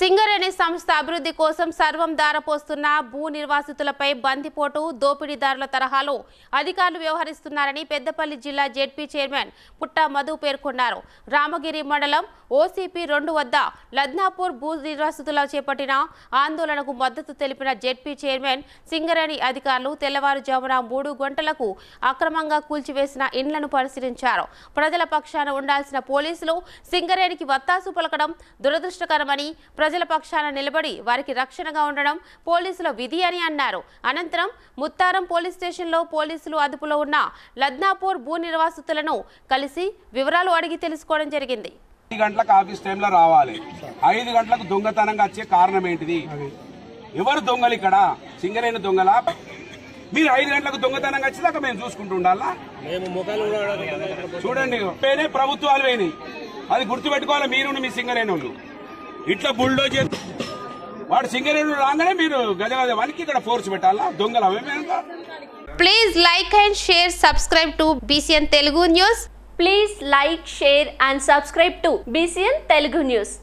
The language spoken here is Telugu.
సింగరేణి సంస్థ అభివృద్ధి కోసం సర్వం దారపోస్తున్న భూ నిర్వాసితులపై బందిపోటు దోపిడీదారుల తరహాలో అధికారులు వ్యవహరిస్తున్నారని పెద్దపల్లి జిల్లా జెడ్పీ చైర్మన్ పుట్ట మధు పేర్కొన్నారు రామగిరి మండలం ఓసీపీ రెండు వద్ద లద్నాపూర్ భూ నిర్వాసితుల చేపట్టిన ఆందోళనకు మద్దతు తెలిపిన జెడ్పీ చైర్మన్ సింగరేణి అధికారులు తెల్లవారుజామున మూడు గంటలకు అక్రమంగా కూల్చివేసిన ఇండ్లను పరిశీలించారు ప్రజల పక్షాన ఉండాల్సిన పోలీసులు సింగరేణికి వత్తాసు పలకడం దురదృష్టకరమని ప్రజల పక్షాన నిలబడి వారికి రక్షణగా ఉండడం పోలీసుల విధి అని అన్నారు అనంతరం ముత్తారం పోలీస్ స్టేషన్లో పోలీసులు అదుపులో ఉన్న లద్నాపూర్ భూ నిర్వాసితులను కలిసి వివరాలు అడిగి తెలుసుకోవడం జరిగింది ఐదు గంటలకు ఆఫీస్ టైంలో రావాలి ఐదు గంటలకు దొంగతనంగా వచ్చే కారణం ఏంటిది ఎవరు దొంగలు ఇక్కడ సింగరేణి దొంగల మీరు ఐదు గంటలకు దొంగతనంగా వచ్చేదాకా మేము చూసుకుంటూ ఉండాలా చూడండి పేనే ప్రభుత్వాలు పోయినాయి అది గుర్తుపెట్టుకోవాలి మీరు మీ సింగరేణి వాళ్ళు ఇట్లా బుల్డోజర్ వాడు సింగరేణి రాగానే మీరు గజ గజ వానికి ఇక్కడ ఫోర్స్ పెట్టాలా దొంగల please like and share subscribe to BCN Telugu news Please like, share and subscribe to BCN Telugu News.